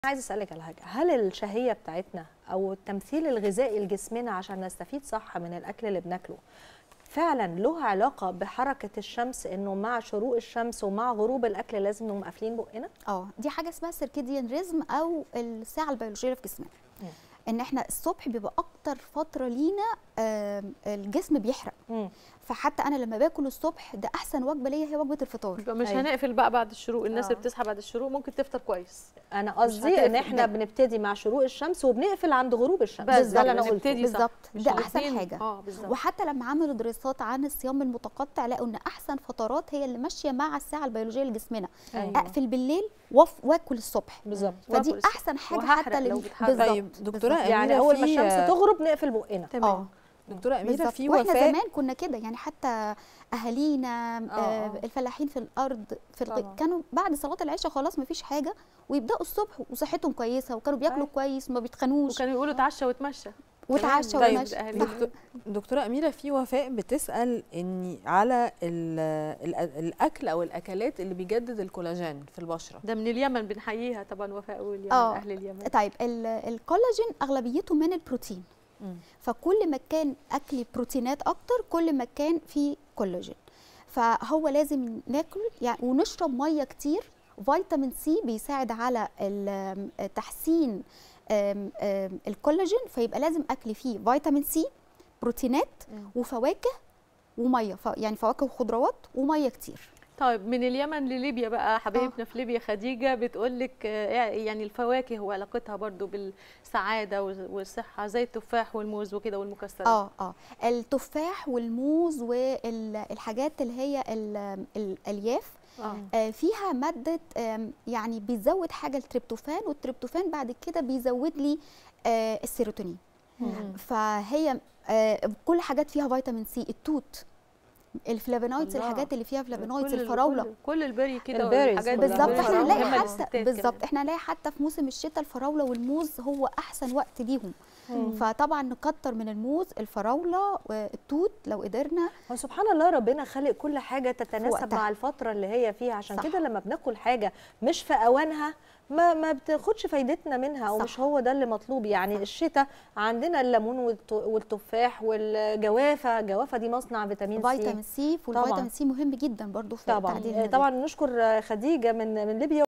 عايزه اسالك على حاجه هل الشهيه بتاعتنا او التمثيل الغذائي لجسمنا عشان نستفيد صح من الاكل اللي بناكله فعلا له علاقه بحركه الشمس انه مع شروق الشمس ومع غروب الاكل لازم نقوم قافلين بقنا اه دي حاجه اسمها سيركيديان ريزم او الساعه البيولوجيه في جسمنا مم. ان احنا الصبح بيبقى اكتر فتره لينا آم، الجسم بيحرق مم. فحتى انا لما باكل الصبح ده احسن وجبه ليا هي وجبه الفطار يبقى مش أيوة. هنقفل بقى بعد الشروق الناس آه. اللي بتصحى بعد الشروق ممكن تفطر كويس انا قصدي هتقفل ان احنا ده. بنبتدي مع شروق الشمس وبنقفل عند غروب الشمس بس ده اللي انا نبتدي قلته صح. بالظبط مش ده عايزين- احسن حاجه اه بالظبط وحتى لما عملوا دراسات عن الصيام المتقطع لقوا ان احسن فترات هي اللي ماشيه مع الساعه البيولوجيه لجسمنا أيوة. اقفل بالليل وف- واكل الصبح بالظبط فدي وآكل الصبح. احسن حاجه وهحرق حتى لو لل- بتحرق. بالظبط طيب دكتورة بالظبط. يعني أميرة اول ما في- الشمس تغرب نقفل بقنا اه دكتورة أميرة بالظبط في واحنا وفاء زمان كنا كده يعني حتى اهالينا آه، آه آه. الفلاحين في الارض في الغ... طبعا. كانوا بعد صلاه العشاء خلاص ما فيش حاجه ويبداوا الصبح وصحتهم كويسه وكانوا بياكلوا أيوة. كويس وما بيتخنوش وكانوا يقولوا اتعشى واتمشى وتعشى طيب، ومشى أهالي صح. دكتور- دكتورة أميرة في وفاء بتسأل إني على ال ال الأكل أو الأكلات اللي بيجدد الكولاجين في البشرة ده من اليمن بنحييها طبعا وفاء واليمن آه. اهل اليمن طيب ال- الكولاجين اغلبيته من البروتين مم. فكل ما كان اكل بروتينات اكتر كل ما كان فيه كولاجين فهو لازم ناكل يعني ونشرب ميه كتير فيتامين سي بيساعد على ال- تحسين آم، آم، الكولاجين فيبقى لازم اكل فيه فيتامين سي بروتينات مم. وفواكه وميه ف- يعني فواكه وخضروات وميه كتير طيب من اليمن لليبيا بقى حبايبنا في ليبيا خديجه بتقول لك يعني الفواكه وعلاقتها برضو بالسعاده والصحه زي التفاح والموز وكده والمكسرات اه اه التفاح والموز والحاجات اللي هي ال- الالياف اه آه، فيها مادة آم، يعني بيزود حاجة التريبتوفان والتريبتوفان بعد كده بيزود لي آه، السيروتونين مم. فهي آه، كل حاجات فيها فيتامين سي التوت الفلافونويدز الله. الحاجات اللي فيها فلافونويدز كل ال- الفراولة كل, كل البري كده البيريز والحاجات دي. كلها. بالظبط البيريز احنا مهمة نلاقي للستات حتى كمان. بالظبط احنا نلاقي حتى في موسم الشتاء الفراولة والموز هو احسن وقت ليهم مم. فطبعا نكتر من الموز الفراولة والتوت لو قدرنا هو سبحان الله ربنا خلق كل حاجه تتناسب وقتها. مع الفتره اللي هي فيها عشان صح. كده لما بناكل حاجه مش في اوانها ما ما بتاخدش فايدتنا منها او صح. مش هو ده اللي مطلوب يعني صح. الشتاء عندنا الليمون والت- والتفاح والجوافه الجوافه دي مصنع فيتامين سي فيتامين سي طبعاً. والفيتامين سي مهم جدا برضو في طبعا تعديل آه، النزيف. طبعا نشكر خديجه من من ليبيا